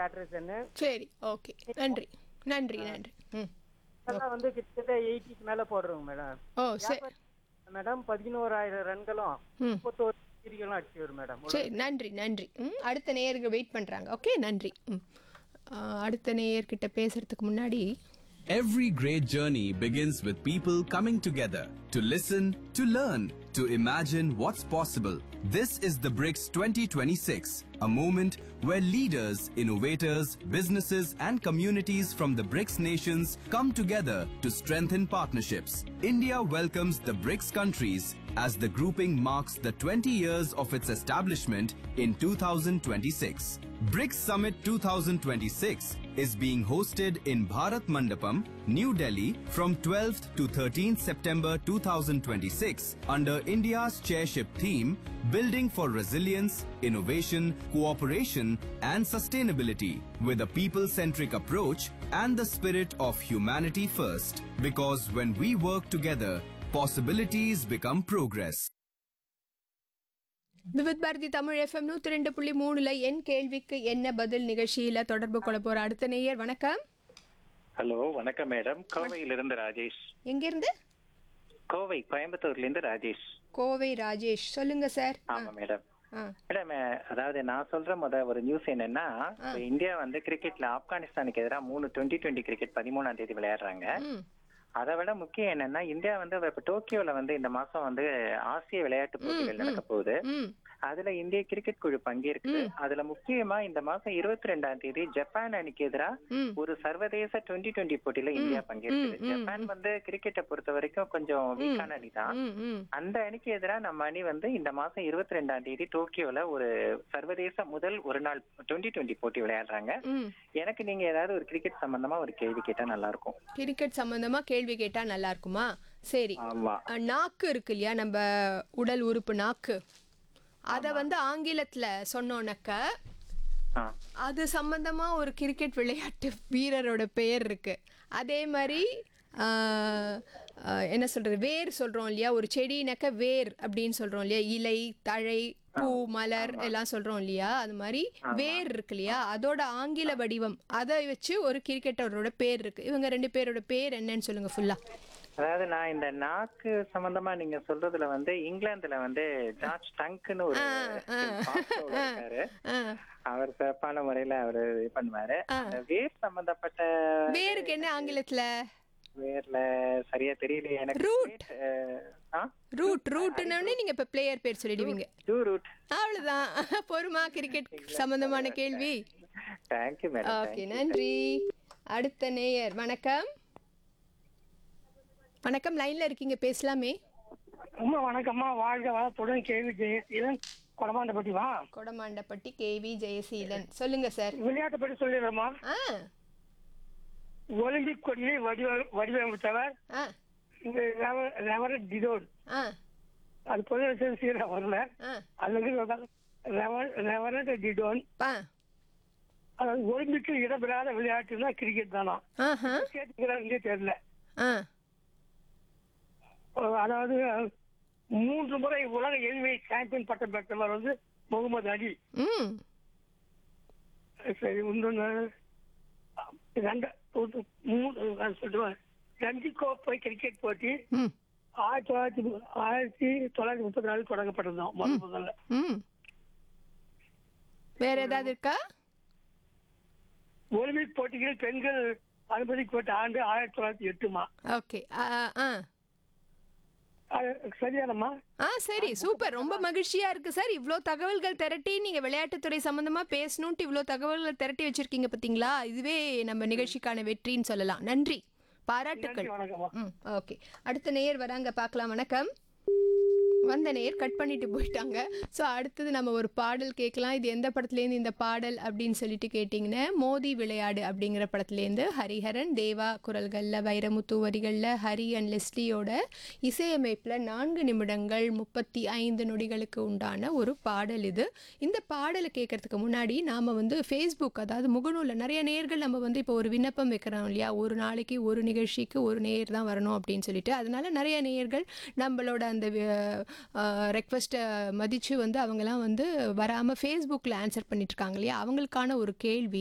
பேட்ரிசன்னு சரி ஓகே நன்றி நன்றி நன்றி ம் இதெல்லாம் வந்து கிட்டத்தட்ட எயிட்டிக்கு மேல போடுறோங்க மேடம் ஓ சரி மேடம் பதினோராயிரம் ரன்களும் ம் முப்பத்தோரு சீரிகளும் அடிச்சு வரும் மேடம் சரி நன்றி நன்றி ம் அடுத்த நேயர்கள் வெயிட் பண்ணுறாங்க ஓகே நன்றி ம் ஆ, அடுத்த நேயர்கிட்ட பேசுறதுக்கு முன்னாடி Every great journey begins with people coming together to listen, to learn, to imagine what's possible. This is the BRICS 2026, a moment where leaders, innovators, businesses, and communities from the BRICS nations come together to strengthen partnerships. India welcomes the BRICS countries as the grouping marks the 20 years of its establishment in 2026. BRICS Summit 2026 is being hosted in Bharat Mandapam, New Delhi from 12th to 13th September 2026 under India's chairship theme Building for Resilience, Innovation, Cooperation and Sustainability with a people-centric approach and the spirit of humanity first. Because when we work together, possibilities become progress. Vividh Bharati Tamil FM நூற்றி ரெண்டு புள்ளி மூணுல என் கேள்விக்கு என்ன பதில் நிகழ்ச்சியில தொடர்பு கொள்ள போற அடுத்த நேயர் வணக்கம் ஹலோ வணக்கம் மேடம் கோவையிலிருந்து ராஜேஷ் எங்கிருந்து கோவை கோயம்புத்தூர்ல இருந்து ராஜேஷ் கோவை ராஜேஷ் சொல்லுங்க சார் ஆமா மேடம் ஆ மேடம் அஹ், அதாவது நான் சொல்ற முத ஒரு நியூஸ் என்னன்னா இப்ப இந்தியா வந்து கிரிக்கெட்ல ஆப்கானிஸ்தானுக்கு எதிராக மூணு டுவெண்ட்டி டுவெண்ட்டி கிரிக்கெட் பதிமூணாம் தேதி விளையாடுறாங்க ம் அதை விட முக்கியம் என்னன்னா இந்தியா வந்து இப்ப டோக்கியோல வந்து இந்த மாசம் வந்து ஆசிய விளையாட்டு போட்டிகள் நடக்க போகுது ம் அதுல இந்திய கிரிக்கெட் குழு பங்கேற்குது அதுல முக்கியமா இந்த மாசம் இருபத்தி ரெண்டாம் தேதி ஜப்பான் அணிக்கு எதிராக ம் ஒரு சர்வதேச டுவெண்ட்டி டுவெண்ட்டி போட்டியில இந்தியா பங்கேற்குது ஜப்பான் வந்து கிரிக்கெட்டை பொறுத்த வரைக்கும் கொஞ்சம் வீக்கான அணி தான் ம் ம் அந்த அணிக்கு எதிராக நம்ம அணி வந்து இந்த மாசம் இருபத்தி ரெண்டாம் தேதி டோக்கியோல ஒரு சர்வதேச முதல் ஒரு நாள் டுவெண்ட்டி டுவெண்ட்டி போட்டி விளையாடுறாங்க ம் எனக்கு நீங்க ஏதாவது ஒரு கிரிக்கெட் சம்பந்தமா ஒரு கேள்வி கேட்டா நல்லா இருக்கும் கிரிக்கெட் சம்பந்தமா கேள்வி கேட்டா நல்லா இருக்குமா சரி ஆமா அஹ், நாக்கு இருக்கு இல்லையா நம்ம உடல் உறுப்பு நாக்கு அத வந்து ஆங்கிலத்துல சொன்னோன்னக்க ஆ. அது சம்பந்தமா ஒரு கிரிக்கெட் விளையாட்டு வீரரோட பெயர் இருக்கு அதே மாதிரி ஆஹ், ஆஹ், என்ன சொல்றது வேர் சொல்றோம் இல்லையா ஒரு செடினாக்க வேர் அப்படின்னு சொல்றோம் இல்லையா இலை தழை பூ மலர் எல்லாம் சொல்றோம் இல்லையா அது மாதிரி வேர் இருக்கு இல்லையா அதோட ஆங்கில வடிவம் அதை வச்சு ஒரு கிரிக்கெட்டரோட பேர் இருக்கு இவங்க ரெண்டு பேரோட பேர் என்னன்னு சொல்லுங்க ஃபுல்லா அதாவது நான் இந்த நாக்கு சம்பந்தமா நீங்க சொல்றதுல வந்து இங்கிலாந்துல வந்து ஜார்ஜ் டங்க்னு ஒரு பாஸ்டர் இருக்காரு அவர் சிறப்பான முறையில அவரு இது பண்ணுவாரு அந்த வேர் சம்பந்தப்பட்ட வேருக்கு என்ன ஆங்கிலத்துல வேர்ல சரியா தெரியலையே எனக்கு Root. அஹ், ஆ ரூட் ரூட்னு நீங்க இப்ப பிளேயர் பேர் சொல்லிடுவீங்க டூ ரூட் அவ்வளவுதான் பொறுமா கிரிக்கெட் சம்பந்தமான கேள்வி தேங்க்யூ மேடம் ஓகே நன்றி அடுத்த நேயர் வணக்கம் வணக்கம் லைன்ல இருக்கீங்க பேசலாமே அம்மா வணக்கம்மா வாழ்க வளத்துடன் கேள்வி ஜெயசீலன் கொடமாண்டப்பட்டி வா கொடமாண்டப்பட்டி கேவி ஜெயசீலன் சொல்லுங்க சார் விளையாட்டை பற்றி சொல்லிடுறோமா ஆ ஒலிம்பிக் கொடியை வடிவ வடிவமைத்தவர் ஆ இந்த ரெவ- ரெவரண்ட் டிடோன் ஆ அது பொது சீர வரல ஆ அல்லது ரெவ- ரெவரண்ட் டிடோன் பா அதாவது ஒலிம்பிக்கில் இடம்பெறாத விளையாட்டுனா கிரிக்கெட் தானா ஆஹா கேட்டுக்கிறாங்க தெரியல ஆ அதாவது மூன்று முறை உலக எல்வை சாம்பியன் பட்டம் பெற்றவர் வந்து முகமது அலி ம் சரி இன்னொன்று ரெண்டு ஒரு மூணு நான் சொல்லுவேன் ரஞ்சி கோப்பை கிரிக்கெட் போட்டி ம் ஆயிரத்தி தொள்ளாயிரத்தி மு- ஆயிரத்தி தொள்ளாயிரத்தி முப்பத்தி நாலு தொடங்கப்பட்டதுதான் முதல் முதல்ல ம் வேற ஏதாவது இருக்கா ஒலிம்பிக் போட்டிகளில் பெண்கள் அனுமதிக்கப்பட்ட ஆண்டு ஆயிரத்தி தொள்ளாயிரத்தி எட்டுமா ஓகே ஆ ஆ அது சரியானம்மா ஆ சரி சூப்பர் ரொம்ப மகிழ்ச்சியா இருக்கு சார் இவ்வளோ தகவல்கள் திரட்டி நீங்க விளையாட்டுத்துறை சம்பந்தமா பேசணும்ட்டு இவ்வளோ தகவல்கள் திரட்டி வச்சிருக்கீங்க பாத்தீங்களா இதுவே நம்ம நிகழ்ச்சிக்கான வெற்றின்னு சொல்லலாம் நன்றி பாராட்டுக்கள் நன்றி, வணக்கம்மா. ம் ஓகே அடுத்த நேயர் வராங்க பார்க்கலாம் வணக்கம் வந்த நேயர் கட் பண்ணிட்டு போயிட்டாங்க ஸோ அடுத்தது நம்ம ஒரு பாடல் கேட்கலாம் இது எந்த படத்துலேருந்து இந்த பாடல் அப்படின்னு சொல்லிட்டு கேட்டிங்கன்னா மோதி விளையாடு அப்படிங்கிற படத்துலேருந்து ஹரிஹரன் தேவா குரல்களில் வைரமுத்து வரிகளில் ஹரி அண்ட் லெஸ்லியோட இசையமைப்பில் நான்கு நிமிடங்கள் முப்பத்தி ஐந்து நொடிகளுக்கு உண்டான ஒரு பாடல் இது இந்த பாடலை கேட்கறதுக்கு முன்னாடி நாம் வந்து ஃபேஸ்புக் அதாவது முகநூலில் நிறைய நேர்கள் நம்ம வந்து இப்போ ஒரு விண்ணப்பம் வைக்கிறோம் இல்லையா ஒரு நாளைக்கு ஒரு நிகழ்ச்சிக்கு ஒரு நேயர் தான் வரணும் அப்படின்னு சொல்லிட்டு அதனால நிறைய நேயர்கள் நம்மளோட அந்த ரெக்வஸ்ட்டை மதித்து வந்து அவங்கெல்லாம் வந்து வராமல் ஃபேஸ்புக்கில் ஆன்சர் பண்ணிட்டு இருக்காங்க இல்லையா அவங்களுக்கான ஒரு கேள்வி